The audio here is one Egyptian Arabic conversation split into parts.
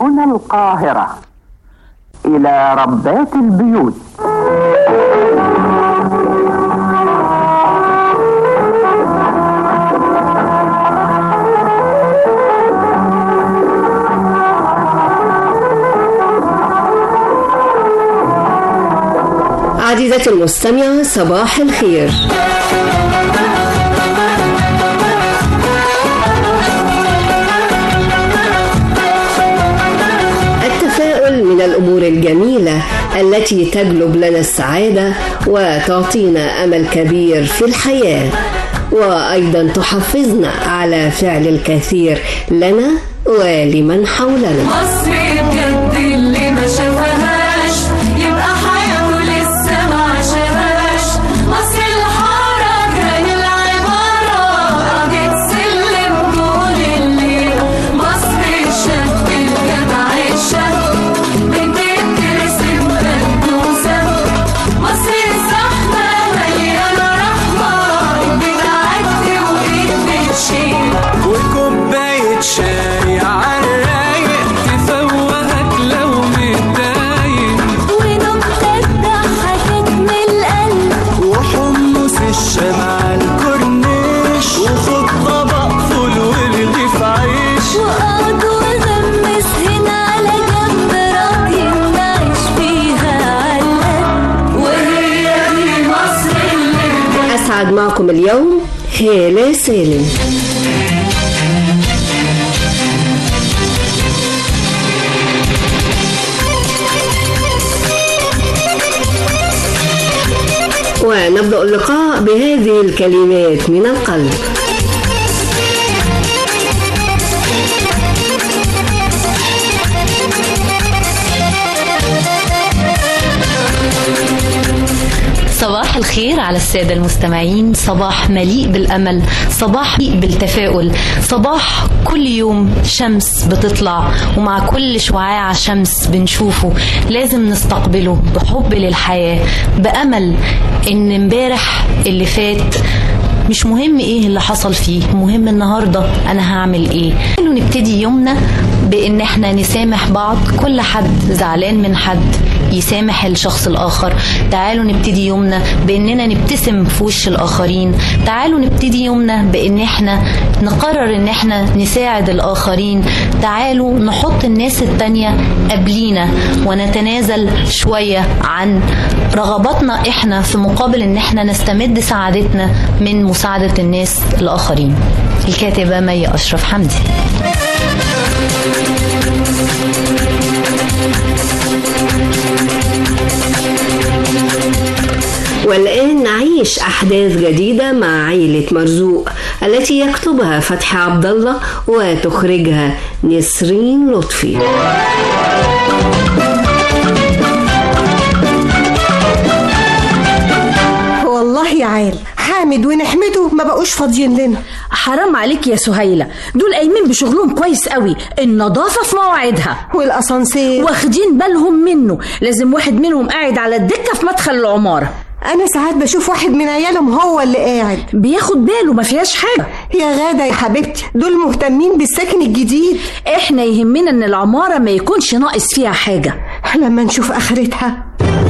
هنا القاهرة إلى ربات البيوت عزيزتي المستمعة صباح الخير التفاؤل من الأمور الجميلة التي تجلب لنا السعادة وتعطينا أمل كبير في الحياة وأيضا تحفزنا على فعل الكثير لنا ولمن حولنا مصر بجد اللي ما شافهاش يبقى حياته لسه ما عاشهاش مصر الحارة كان العبارة راجل سلم طول الليل مصر الشاب الجدع الشاب بنت ترسم بلدوسة مصر الزحمة مليانة رحمة بتعدي وإيد بتشيل وكوباية شاي عالرايق تفوقك لو متضايق ونكتة ضحكت من القلب وحمص الشام عالكورنيش وخد طبق فول ورغيف عيش وقعد وغمس هنا على جنب راضي نعيش فيها عالقد وهي دي مصر اللي أسعد معكم اليوم هالة سالم ونبدأ اللقاء بهذه الكلمات من القلب صباح الخير على السادة المستمعين صباح مليء بالأمل صباح مليء بالتفاؤل صباح كل يوم شمس بتطلع ومع كل شعاع شمس بنشوفه لازم نستقبله بحب للحياة بأمل إن امبارح اللي فات مش مهم ايه اللي حصل فيه مهم النهارده انا هعمل ايه قالوا نبتدي يومنا بان احنا نسامح بعض كل حد زعلان من حد يسامح الشخص الآخر تعالوا نبتدي يومنا بأننا نبتسم في وش الآخرين تعالوا نبتدي يومنا بأن احنا نقرر أن احنا نساعد الآخرين تعالوا نحط الناس التانية قبلينا ونتنازل شوية عن رغباتنا احنا في مقابل ان احنا نستمد سعادتنا من مساعدة الناس الآخرين الكاتبة مي أشرف حمدي والآن نعيش أحداث جديدة مع عيلة مرزوق التي يكتبها فتحي عبد الله وتخرجها نسرين لطفي والله يا عال حامد ونحمده ما بقوش فاضيين لنا حرام عليك يا سهيلة دول قايمين بشغلهم كويس قوي النظافة في مواعيدها والاسانسير واخدين بالهم منه لازم واحد منهم قاعد على الدكة في مدخل العمارة انا ساعات بشوف واحد من عيالهم هو اللي قاعد بياخد باله ما فيهاش حاجة يا غادة يا حبيبتي دول مهتمين بالسكن الجديد احنا يهمنا ان العمارة ما يكونش ناقص فيها حاجة لما نشوف اخرتها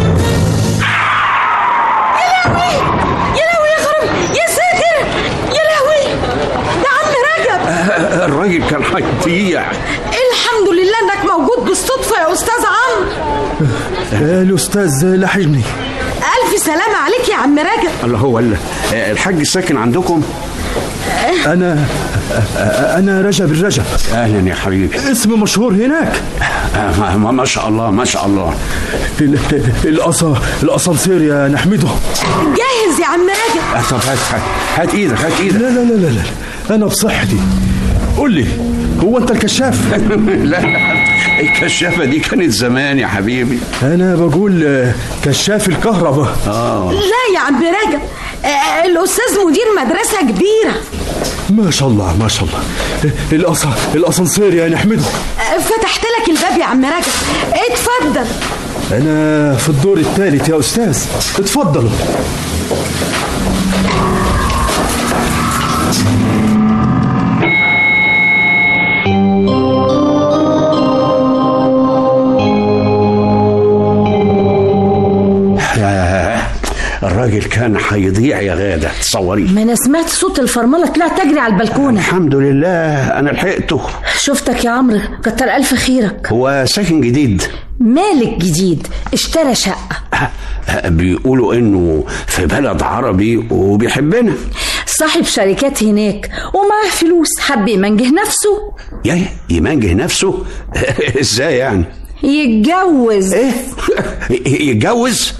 يا لهوي يا خرم يا ساتر يا لهوي ده عم رجب الراجل كان هيضيع الحمد لله انك موجود بالصدفة يا استاذ عمرو الاستاذ لحجني الف سلامة عليك يا عم رجب الله هو ال- الحاج ساكن عندكم أنا أنا رجب الرجب اهلا يا حبيبي اسم مشهور هناك آه، ما ما شاء الله ما شاء الله ال- الأصا الأسانسير يا نحمده جاهز يا عم رجب آه، طب هات هات هات ايدك هات لا ايدك لا لا لا لا أنا بصحتي قول لي هو أنت الكشاف لا الكشافه دي كانت زمان يا حبيبي أنا بقول آه، كشاف الكهرباء لا يا عم رجب آه، الأستاذ مدير مدرسة كبيرة ما شاء الله ما شاء الله الأصا الأسانسير يا نحمده آه، فتحت لك الباب يا عم رجب اتفضل أنا في الدور الثالث يا أستاذ اتفضلوا الراجل كان هيضيع يا غادة تصوري ما انا سمعت صوت الفرمله طلعت تجري على البلكونه الحمد لله انا لحقته شفتك يا عمرو كتر الف خيرك هو ساكن جديد مالك جديد اشترى شقه بيقولوا انه في بلد عربي وبيحبنا صاحب شركات هناك ومعاه فلوس حب يمنجه نفسه يا يمنجه نفسه ازاي يعني يتجوز ايه يتجوز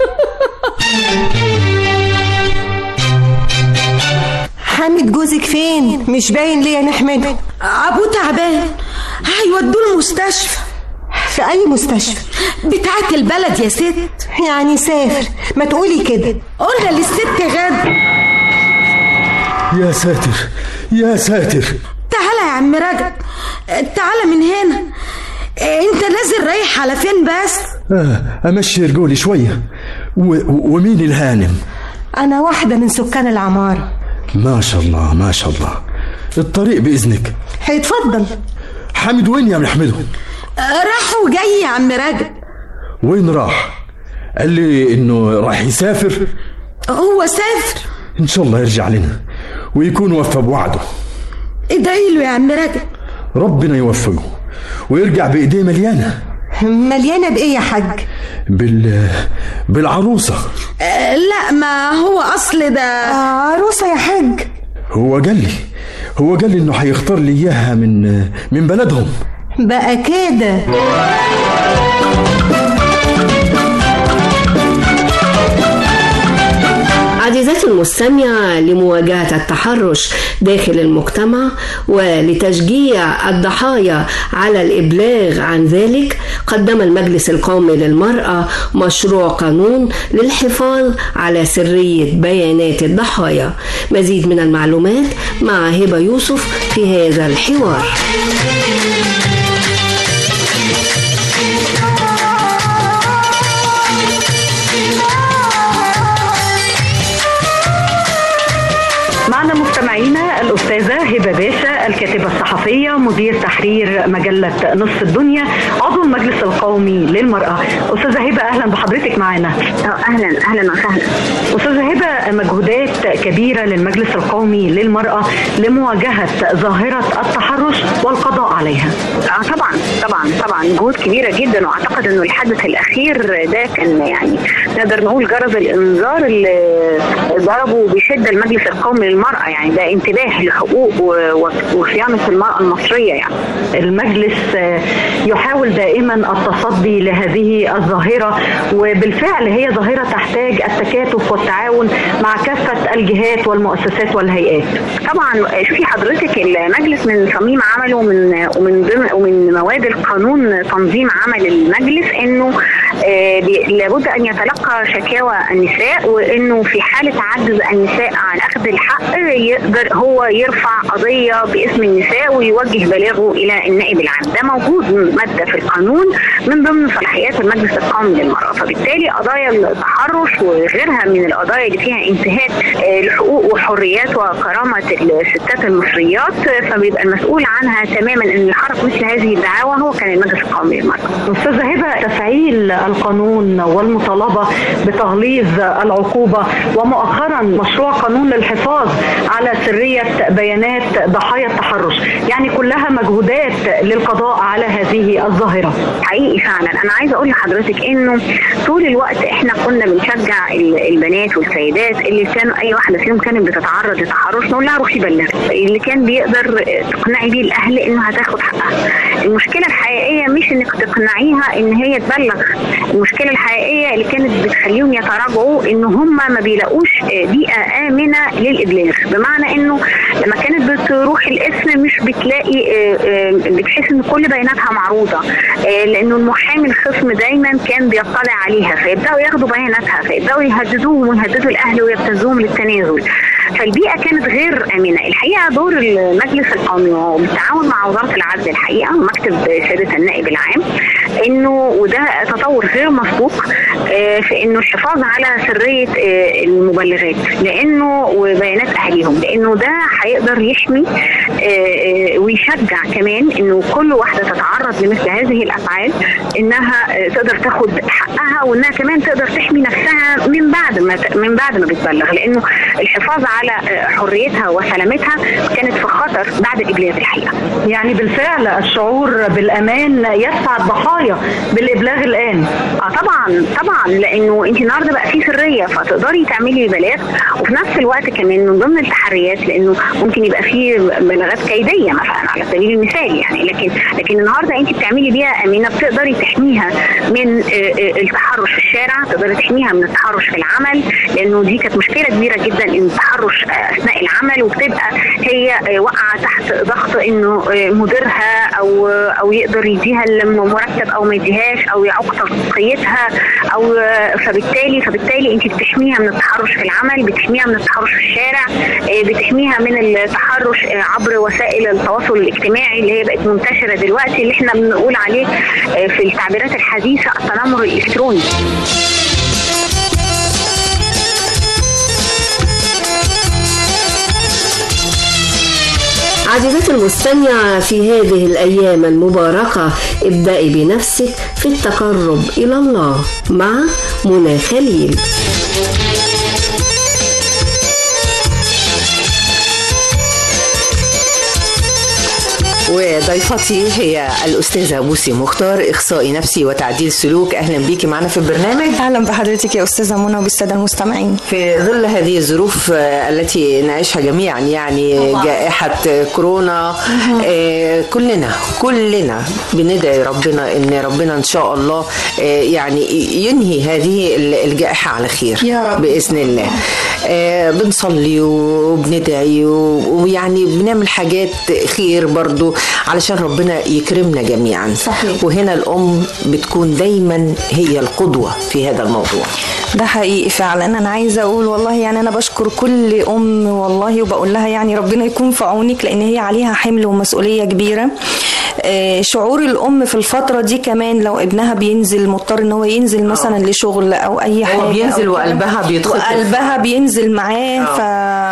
حامد جوزك فين مش باين ليه يا نحمد ابوه تعبان هيودوه المستشفى في اي مستشفى بتاعت البلد يا ست يعني سافر ما تقولي كده قلنا للست غد يا ساتر يا ساتر تعالى يا عم رجب تعالى من هنا انت نازل رايح على فين بس آه امشي رجولي شويه و... و- ومين الهانم انا واحده من سكان العماره ما شاء الله ما شاء الله الطريق باذنك هيتفضل حامد وين يا محمده راح وجاي يا عم رجب وين راح قال لي انه راح يسافر هو سافر ان شاء الله يرجع لنا ويكون وفى بوعده ادعي له يا عم رجب ربنا يوفقه ويرجع بايديه مليانه مليانه بايه يا حاج بال بالعروسه آه، لا ما هو اصل ده عروسه يا حاج هو قال لي هو قال لي انه هيختار لي اياها من من بلدهم بقى كده عزيزتي المستمعة لمواجهة التحرش داخل المجتمع ولتشجيع الضحايا على الإبلاغ عن ذلك قدم المجلس القومي للمرأة مشروع قانون للحفاظ على سرية بيانات الضحايا مزيد من المعلومات مع هبة يوسف في هذا الحوار معنا مستمعينا الأستاذة هبة باشا الكاتبة الصحفية مدير تحرير مجلة نصف الدنيا عضو المجلس القومي للمرأة أستاذة هبة أهلا بحضرتك معنا اهلا اهلا وسهلا أستاذة هبة مجهودات كبيرة للمجلس القومي للمرأة لمواجهة ظاهرة التحرش والقضاء عليها اه طبعا طبعا طبعا جهود كبيره جدا واعتقد انه الحدث الاخير ده كان يعني نقدر نقول جرس الانذار اللي ضربه بشده المجلس القومي للمراه يعني ده انتباه لحقوق و- و- وصيانه المراه المصريه يعني المجلس آه، يحاول دائما التصدي لهذه الظاهرة وبالفعل هي ظاهرة تحتاج التكاتف والتعاون مع كافة الجهات والمؤسسات والهيئات طبعا شوفي حضرتك المجلس من صميم عمله ومن ومن ضمن ومن مواد القانون تنظيم عمل المجلس انه آه، بي- لابد ان يتلقى شكاوى النساء وانه في حاله عجز النساء عن اخذ الحق يقدر هو يرفع قضيه باسم النساء ويوجه بلاغه الى النائب العام ده موجود ماده في القانون من ضمن صلاحيات المجلس القومي للمراه فبالتالي قضايا التحرش وغيرها من القضايا اللي فيها انتهاك آه، لحقوق وحريات وكرامه الستات المصريات آه، فبيبقى المسؤول عنها تماما ان يحرك مثل هذه الدعاوى هو كان المجلس القومي للمراه أستاذة هبة تفعيل القانون والمطالبة بتغليظ العقوبة ومؤخرا مشروع قانون للحفاظ على سرية بيانات ضحايا التحرش يعني كلها مجهودات للقضاء على هذه الظاهرة حقيقي فعلا انا عايزه اقول لحضرتك انه طول الوقت احنا كنا بنشجع ال- البنات والسيدات اللي كانوا اي واحده فيهم كانت بتتعرض لتحرش نقول لها روحي بلغي اللي كان بيقدر تقنعي بيه الاهل انها هتاخد حقها المشكله الحقيقيه مش انك تقنعيها ان هي تبلغ المشكله الحقيقيه اللي كانت بتخليهم يتراجعوا ان هم ما بيلاقوش بيئه امنه للابلاغ بمعنى انه لما كانت بتروح الاسم مش بتلاقي آه، آه، بتحس ان كل بياناتها معروضه آه، لانه المحامي الخصم دايما كان بيطلع عليها فيبداوا ياخدوا بياناتها فيبداوا يهددوهم ويهددوا الاهل ويبتزوهم للتنازل فالبيئه كانت غير امنه الحقيقه دور المجلس القومي وبالتعاون مع وزاره العدل الحقيقه ومكتب سياده النائب العام انه وده تطور غير مسبوق آه، في انه الحفاظ على سريه آه، المبلغات لانه وبيانات اهاليهم لانه ده هيقدر يحمي آه، آه، ويشجع كمان انه كل واحده تتعرض لمثل هذه الافعال انها آه، تقدر تاخد حقها وانها كمان تقدر تحمي نفسها من بعد ما ت- من بعد ما بتبلغ لانه الحفاظ على آه، حريتها وسلامتها كانت في خطر بعد الابلاغ الحقيقه يعني بالفعل الشعور بالامان يدفع الضحايا بالابلاغ الان اه طبعا طبعا لانه انت النهارده بقى في سريه فتقدري تعملي بلاغ وفي نفس الوقت كمان من ضمن التحريات لانه ممكن يبقى في بلاغات كيديه مثلا على سبيل المثال يعني لكن لكن النهارده انت بتعملي بيئه امنه بتقدري تحميها من آه، آه، التحرش في الشارع تقدري تحميها من التحرش في العمل لانه دي كانت مشكله كبيره جدا ان التحرش آه، اثناء العمل وبتبقى هي آه، واقعه تحت ضغط انه آه، مديرها او او يقدر يديها المرتب او ما يديهاش او يعوق تنسيقيتها او آه، فبالتالي فبالتالي انت بتحميها من التحرش في العمل بتحميها من التحرش في الشارع آه، بتحميها من التحرش آه، عبر وسائل التواصل الاجتماعي اللي هي بقت منتشره دلوقتي اللي احنا بنقول عليه آه، في التعبيرات الحديثه التنمر الالكتروني عزيزتي المستمعة في هذه الأيام المباركة ابدأي بنفسك في التقرب إلى الله مع منى خليل وضيفتي هي الأستاذة بوسي مختار إخصائي نفسي وتعديل سلوك أهلا بيكي معنا في البرنامج اهلا بحضرتك يا استاذه منى وبالساده المستمعين في ظل هذه الظروف آه، التي نعيشها جميعا يعني طبعاً. جائحة كورونا آه، كلنا كلنا بندعي ربنا ان ربنا ان شاء الله آه، يعني ينهي هذه الجائحة على خير يا رب. بإذن الله آه، بنصلي وبندعي و- ويعني بنعمل حاجات خير برضو علشان ربنا يكرمنا جميعا صحيح. وهنا الأم بتكون دايما هي القدوة في هذا الموضوع ده حقيقي فعلا انا عايزه اقول والله يعني انا بشكر كل ام والله وبقول لها يعني ربنا يكون في عونك لان هي عليها حمل ومسؤوليه كبيره آه، شعور الام في الفتره دي كمان لو ابنها بينزل مضطر ان هو ينزل مثلا لشغل او اي حاجه بينزل أو كده. وقلبها بيتخطف. وقلبها بينزل معاه ف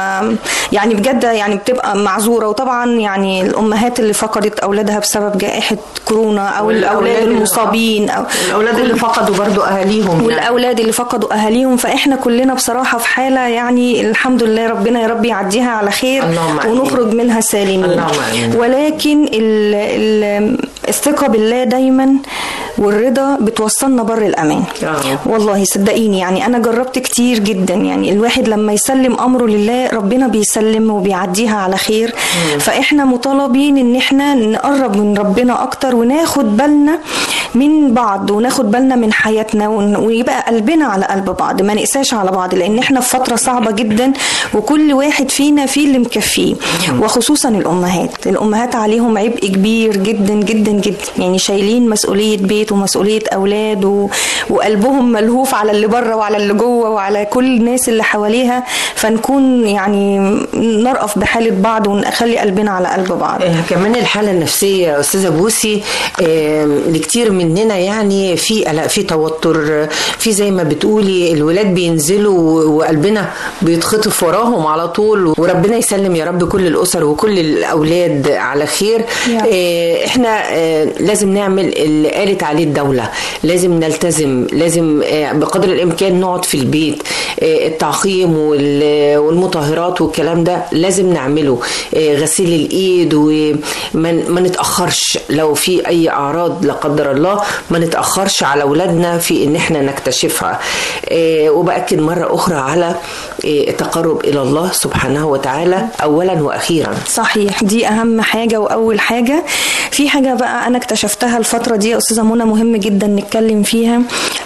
يعني بجد يعني بتبقى معذوره وطبعا يعني الامهات اللي فقدت اولادها بسبب جائحه كورونا او والأولاد الاولاد اللي- المصابين او الأولاد اللي فقدوا برضو أهاليهم يعني. والاولاد اللي فقدوا اهاليهم فاحنا كلنا بصراحه في حاله يعني الحمد لله ربنا يا رب يعديها على خير اللهم آمين. ونخرج منها سالمين اللهم آمين. ولكن ال ال الثقه بالله دايما والرضا بتوصلنا بر الامان آه. والله صدقيني يعني انا جربت كتير جدا يعني الواحد لما يسلم امره لله ربنا بيسلم وبيعديها على خير فاحنا مطالبين ان احنا نقرب من ربنا اكتر وناخد بالنا من بعض وناخد بالنا من حياتنا ون- ويبقى قلبنا على قلب بعض ما نقساش على بعض لان احنا في فتره صعبه جدا وكل واحد فينا فيه اللي مكفيه وخصوصا الامهات الامهات عليهم عبء كبير جدا جدا جدا يعني شايلين مسؤوليه بيت ومسؤوليه اولاد و... وقلبهم ملهوف على اللي بره وعلى اللي جوه وعلى كل الناس اللي حواليها فنكون يعني نرأف بحاله بعض ونخلي قلبنا على قلب بعض آه، كمان الحالة النفسية يا أستاذة بوسي آه، لكتير مننا يعني في قلق في توتر في زي ما بتقولي الولاد بينزلوا وقلبنا بيتخطف وراهم على طول وربنا يسلم يا رب كل الأسر وكل الأولاد على خير يا. آه، احنا آه، لازم نعمل اللي قالت عليه الدولة لازم نلتزم لازم آه، بقدر الإمكان نقعد في البيت آه، التعقيم وال- والمطهرات والكلام ده لازم نعمله آه، غسيل الإيد وما ما نتأخرش لو في أي أعراض لا قدر الله ما نتأخرش على أولادنا في إن احنا نكتشفها آه، وبأكد مرة أخرى على آه، التقرب إلى الله سبحانه وتعالى أولا وأخيرا صحيح دي اهم حاجه واول حاجه في حاجه بقى انا اكتشفتها الفتره دي يا استاذه منى مهم جدا نتكلم فيها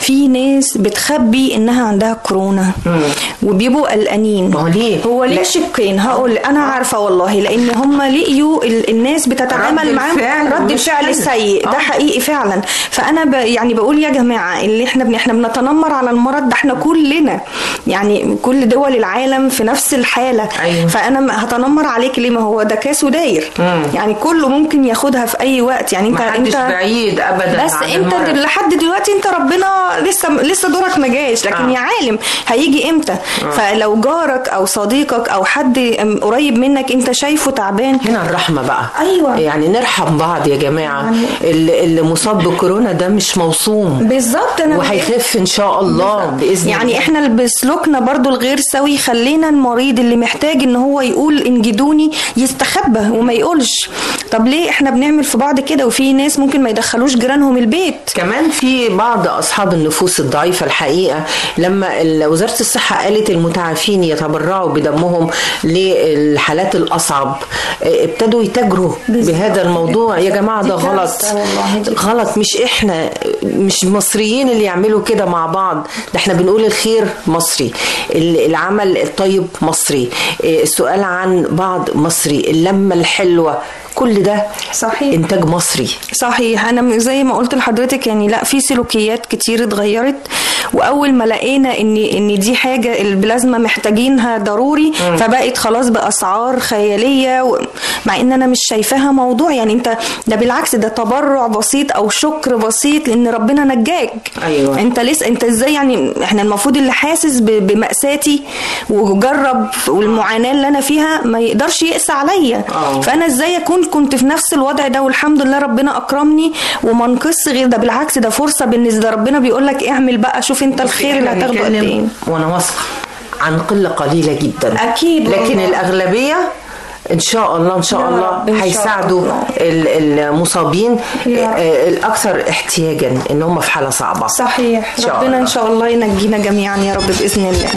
في ناس بتخبي انها عندها كورونا وبيبقوا قلقانين ما هو ليه؟ هو ليه لا. شقين هقول انا عارفه والله لان هم لقيوا ال- الناس رد بتتعامل معاهم الفعل رد مش الفعل حلو. سيء ده آه. حقيقي فعلا فانا ب يعني بقول يا جماعه اللي احنا بن احنا بنتنمر على المرض ده احنا كلنا يعني كل دول العالم في نفس الحاله أيوة. فانا م- هتنمر عليك ليه ما هو ده كاس وداير مم. يعني كله ممكن ياخدها في اي وقت يعني انت محدش انت بعيد أبداً بس عن انت المرض. دل- لحد دلوقتي انت ربنا لسه لسه دورك ما جاش لكن آه. يا عالم هيجي امتى فلو جارك او صديقك او حد ام- قريب منك انت شايفه تعبان هنا الرحمة بقى أيوة. يعني نرحم بعض يا جماعة يعني- اللي اللي مصاب بكورونا ده مش موصوم بالظبط انا وهيخف ان شاء الله باذن يعني الله. احنا بسلوكنا برضو الغير سوي خلينا المريض اللي محتاج ان هو يقول انجدوني يستخبى وما يقولش طب ليه احنا بنعمل في بعض كده وفي ناس ممكن ما يدخلوش جيرانهم البيت كمان في بعض اصحاب النفوس الضعيفه الحقيقه لما ال- وزاره الصحه قالت المتعافين يتبرعوا بدمهم للحالات الاصعب اه، ابتدوا يتاجروا بهذا الموضوع يا جماعه ده دي غلط كارثة والله، دي غلط مش احنا مش مصريين اللي يعملوا كده مع بعض ده احنا بنقول الخير مصري ال- العمل الطيب مصري اه، السؤال عن بعض مصري اللمه الحلوه كل ده صحيح انتاج مصري صحيح انا زي ما قلت لحضرتك يعني لا في سلوكيات كتير اتغيرت واول ما لقينا ان ان دي حاجه البلازما محتاجينها ضروري مم. فبقت خلاص باسعار خياليه و... مع ان انا مش شايفاها موضوع يعني انت ده بالعكس ده تبرع بسيط او شكر بسيط لان ربنا نجاك أيوة. انت لسه انت ازاي يعني احنا المفروض اللي حاسس ب- بمأساتي وجرب والمعاناه اللي انا فيها ما يقدرش يقسى عليا آه. فانا ازاي اكون كنت في نفس الوضع ده والحمد لله ربنا اكرمني وما نقص غير ده بالعكس ده فرصه بالنسبه ده ربنا بيقول لك اعمل بقى شوف انت الخير اللي إحنا هتاخده قد بنتكلم ايه وانا واثقه عن قله قليله جدا أكيد لكن والله. الاغلبيه ان شاء الله ان شاء يا الله رب إن شاء هيساعدوا الله. ال- المصابين يا رب. آه، الاكثر احتياجا ان هم في حاله صعبه صحيح إن شاء ربنا الله. ان شاء الله ينجينا جميعا يا رب باذن الله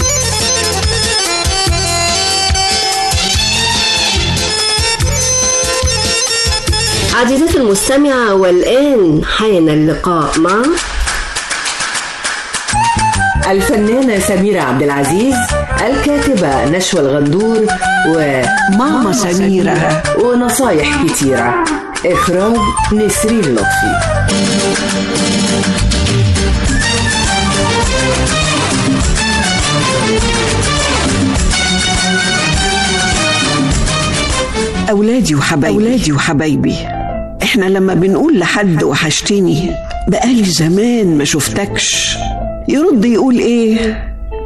عزيزتي المستمعة والآن حان اللقاء مع الفنانة سميرة عبد العزيز الكاتبة نشوى الغندور وماما سميرة. ونصايح كتيرة إخراج نسرين لطفي أولادي وحبايبي أولادي وحبايبي إحنا لما بنقول لحد وحشتني بقالي زمان ما شفتكش يرد يقول إيه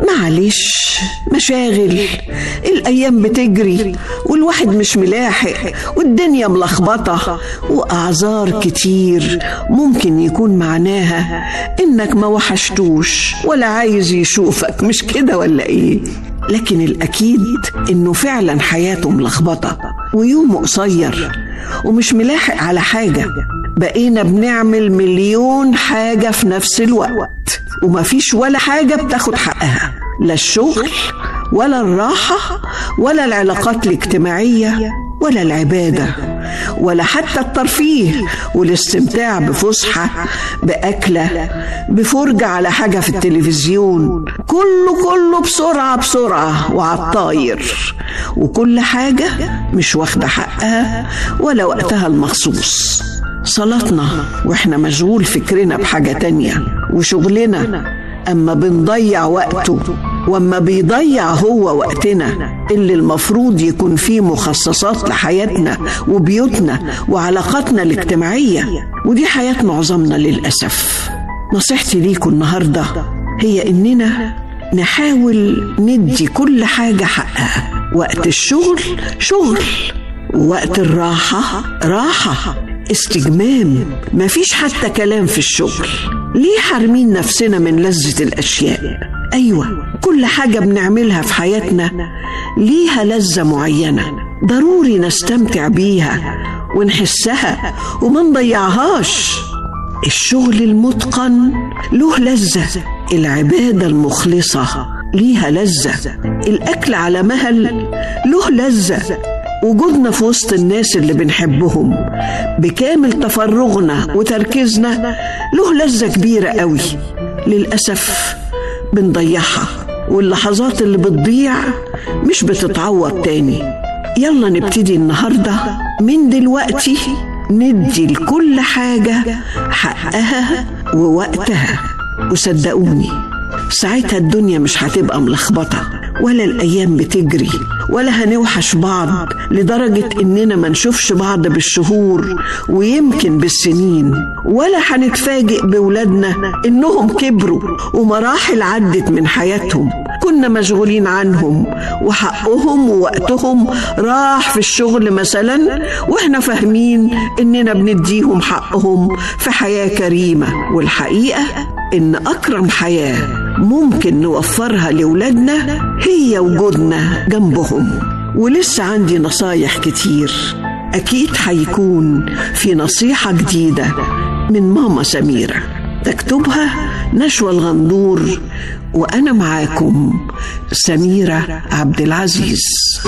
معلش مشاغل الأيام بتجري والواحد مش ملاحق والدنيا ملخبطة وأعذار كتير ممكن يكون معناها إنك ما وحشتوش ولا عايز يشوفك مش كده ولا إيه لكن الأكيد إنه فعلا حياته ملخبطة ويومه قصير ومش ملاحق على حاجة بقينا بنعمل مليون حاجة في نفس الوقت ومفيش ولا حاجة بتاخد حقها لا الشغل ولا الراحة ولا العلاقات الاجتماعية ولا العبادة ولا حتى الترفيه والاستمتاع بفسحة بأكلة بفرجة على حاجة في التلفزيون كله كله بسرعة بسرعة وعالطاير وكل حاجة مش واخدة حقها ولا وقتها المخصوص صلاتنا واحنا مشغول فكرنا بحاجة تانية وشغلنا أما بنضيع وقته واما بيضيع هو وقتنا اللي المفروض يكون فيه مخصصات لحياتنا وبيوتنا وعلاقاتنا الاجتماعية ودي حياة معظمنا للأسف نصيحتي ليكم النهاردة هي إننا نحاول ندي كل حاجة حقها وقت الشغل شغل ووقت الراحة راحة استجمام مفيش حتى كلام في الشغل ليه حارمين نفسنا من لذة الأشياء أيوة كل حاجة بنعملها في حياتنا ليها لذة معينة ضروري نستمتع بيها ونحسها وما نضيعهاش الشغل المتقن له لذة العبادة المخلصة ليها لذة الأكل على مهل له لذة وجودنا في وسط الناس اللي بنحبهم بكامل تفرغنا وتركيزنا له لذة كبيرة قوي للأسف بنضيعها واللحظات اللي بتضيع مش بتتعوض تاني يلا نبتدي النهاردة من دلوقتي ندي لكل حاجة حقها ووقتها وصدقوني ساعتها الدنيا مش هتبقى ملخبطة ولا الأيام بتجري ولا هنوحش بعض لدرجة إننا ما نشوفش بعض بالشهور ويمكن بالسنين ولا هنتفاجئ بولادنا إنهم كبروا ومراحل عدت من حياتهم كنا مشغولين عنهم وحقهم ووقتهم راح في الشغل مثلا واحنا فاهمين اننا بنديهم حقهم في حياة كريمة والحقيقة ان اكرم حياة ممكن نوفرها لولادنا هي وجودنا جنبهم ولسه عندي نصايح كتير اكيد هيكون في نصيحة جديدة من ماما سميرة تكتبها نشوى الغندور وأنا معاكم سميرة عبد العزيز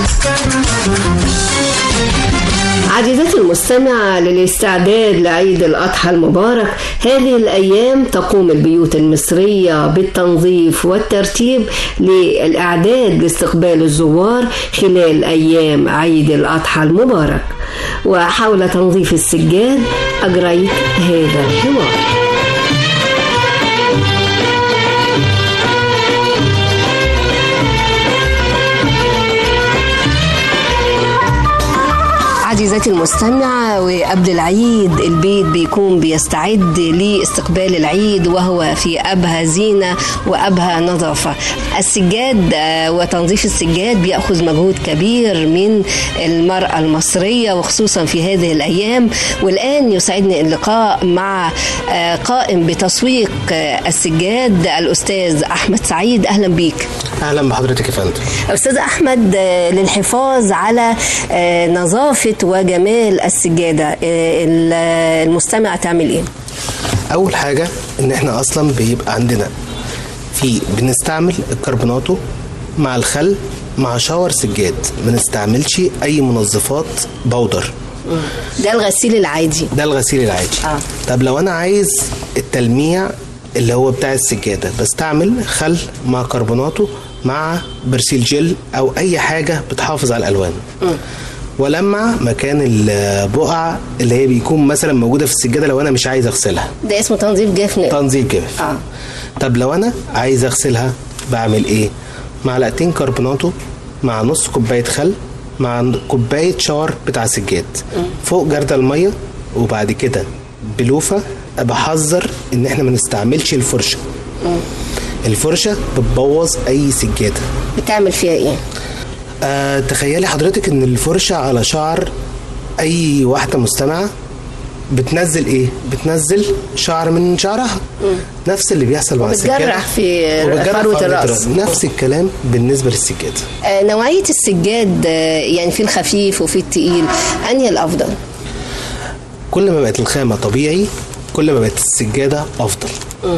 عزيزتي المستمعة للاستعداد لعيد الأضحى المبارك هذه الأيام تقوم البيوت المصرية بالتنظيف والترتيب للإعداد لاستقبال الزوار خلال أيام عيد الأضحى المبارك وحول تنظيف السجاد أجريت هذا الحوار عزيزتي المستمعة وقبل العيد البيت بيكون بيستعد لاستقبال العيد وهو في أبهى زينة وأبهى نظافة السجاد آه، وتنظيف السجاد بيأخذ مجهود كبير من المرأة المصرية وخصوصا في هذه الأيام والآن يسعدني اللقاء مع آه، قائم بتسويق آه، السجاد الأستاذ أحمد سعيد أهلا بيك اهلا بحضرتك يا فندم أستاذ أحمد آه، للحفاظ على آه، نظافة وجمال السجادة آه، ال- آه، المستمع تعمل إيه؟ اول حاجه ان احنا اصلا بيبقى عندنا في بنستعمل الكربوناتو مع الخل مع شاور سجاد ما نستعملش اي منظفات بودر ده الغسيل العادي ده الغسيل العادي آه. طب لو انا عايز التلميع اللي هو بتاع السجاده بستعمل خل مع كربوناتو مع برسيل جل او اي حاجه بتحافظ على الالوان ولمع مكان البقع اللي هي بيكون مثلا موجوده في السجاده لو انا مش عايز اغسلها ده اسمه تنظيف جفن تنظيف جاف آه. طب لو انا عايز اغسلها بعمل ايه معلقتين كربوناتو مع نص كوبايه خل مع كوبايه شاور بتاع سجاد فوق جرد الميه وبعد كده بلوفه بحذر ان احنا ما نستعملش الفرشه الفرشه بتبوظ اي سجاده بتعمل فيها إيه؟ آه تخيلي حضرتك ان الفرشه على شعر اي واحده مستمعه بتنزل ايه بتنزل شعر من شعرها نفس اللي بيحصل مع السجاده وبتجرح في وبتجرح فروة في الرأس نفس الكلام بالنسبه للسجاده آه، نوعية السجاد آه، يعني في الخفيف وفي التقيل أنهي الأفضل؟ كل ما بقت الخامه طبيعي كل ما بقت السجاده افضل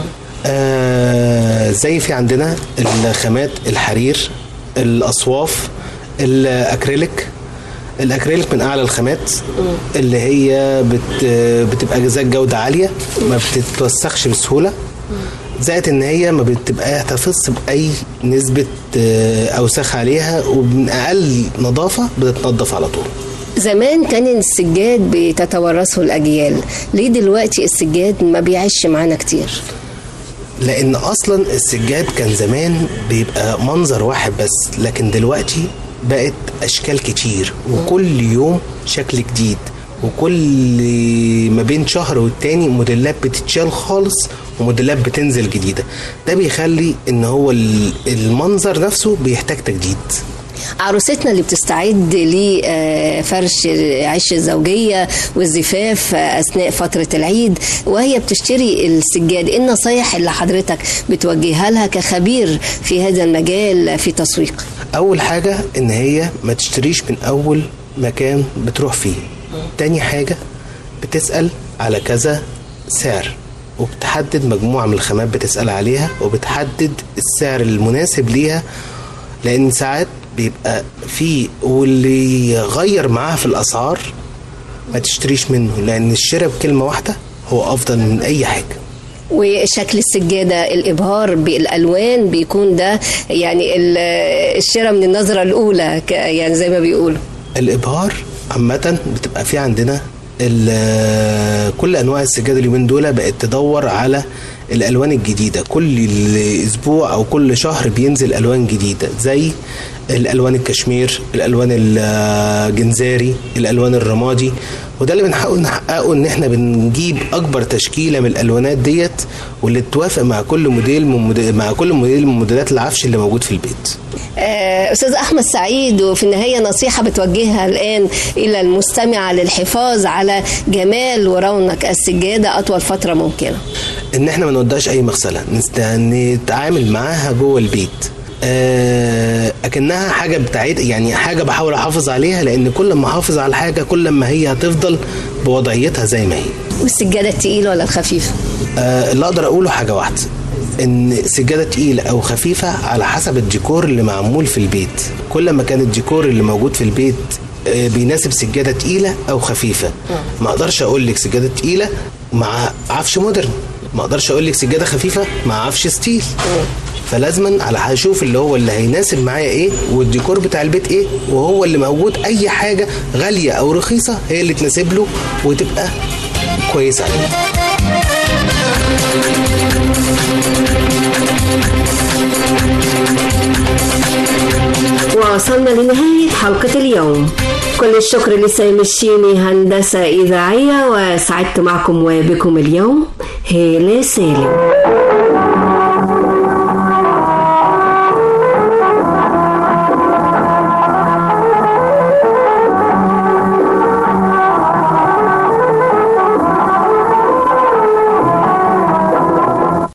آه زي في عندنا الخامات الحرير الاصواف الاكريليك الاكريليك من اعلى الخامات اللي هي بت بتبقى ذات جوده عاليه ما بتتوسخش بسهوله زائد ان هي ما بتبقى تحتفظ باي نسبه آه، اوساخ عليها ومن اقل نظافه بتتنضف على طول زمان كان السجاد بتتورثه الأجيال ليه دلوقتي السجاد ما بيعيش معانا كتير؟ لان اصلا السجاد كان زمان بيبقى منظر واحد بس لكن دلوقتي بقت اشكال كتير وكل يوم شكل جديد وكل ما بين شهر والتاني موديلات بتتشال خالص وموديلات بتنزل جديده ده بيخلي ان هو ال- المنظر نفسه بيحتاج تجديد عروستنا اللي بتستعد لفرش عش الزوجية والزفاف آه، أثناء فترة العيد وهي بتشتري السجاد إيه النصايح اللي حضرتك بتوجهها لها كخبير في هذا المجال في تسويق اول حاجه ان هي ما تشتريش من اول مكان بتروح فيه تاني حاجه بتسال على كذا سعر وبتحدد مجموعه من الخامات بتسال عليها وبتحدد السعر المناسب ليها لان ساعات بيبقى في واللي يغير معاها في الاسعار ما تشتريش منه لان الشراء بكلمه واحده هو افضل من اي حاجه وشكل السجادة الإبهار بالألوان بيكون ده يعني ال- الشراء من النظرة الأولى ك- يعني زي ما بيقولوا الابهار عامه بتبقى في عندنا ال- كل انواع السجاده اليومين دول بقت تدور على الالوان الجديده كل اسبوع او كل شهر بينزل الوان جديده زي الالوان الكشمير الالوان الجنزاري الالوان الرمادي وده اللي بنحاول نحققه ان احنا بنجيب اكبر تشكيله من الالوانات ديت واللي توافق مع كل موديل من موديل مع كل موديل من موديلات العفش اللي موجود في البيت آه، أستاذ أحمد سعيد وفي النهاية نصيحة بتوجهها الآن إلى المستمع للحفاظ على جمال ورونق السجادة أطول فترة ممكنة ان احنا ما نوداش اي مغسله نست- نتعامل معاها جوه البيت آه، اكنها حاجه بتاعت يعني حاجه بحاول احافظ عليها لان كل ما احافظ على الحاجه كل ما هي هتفضل بوضعيتها زي ما هي والسجادة التقيلة ولا الخفيفة؟ آه، اللي اقدر اقوله حاجه واحده ان سجاده تقيله او خفيفه على حسب الديكور اللي معمول في البيت كل ما كان الديكور اللي موجود في البيت آه، بيناسب سجاده تقيله او خفيفه ما اقدرش اقول لك سجاده تقيله مع عفش مودرن ما اقدرش اقول لك سجاده خفيفه مع عفش ستيل فلازما على هشوف اللي هو اللي هيناسب معايا ايه والديكور بتاع البيت ايه وهو اللي موجود اي حاجه غاليه او رخيصه هي اللي تناسب له وتبقى كويسه عليه وصلنا لنهاية حلقة اليوم كل الشكر لسامي الشيني هندسة إذاعية وسعدت معكم وبكم اليوم هيلة سالم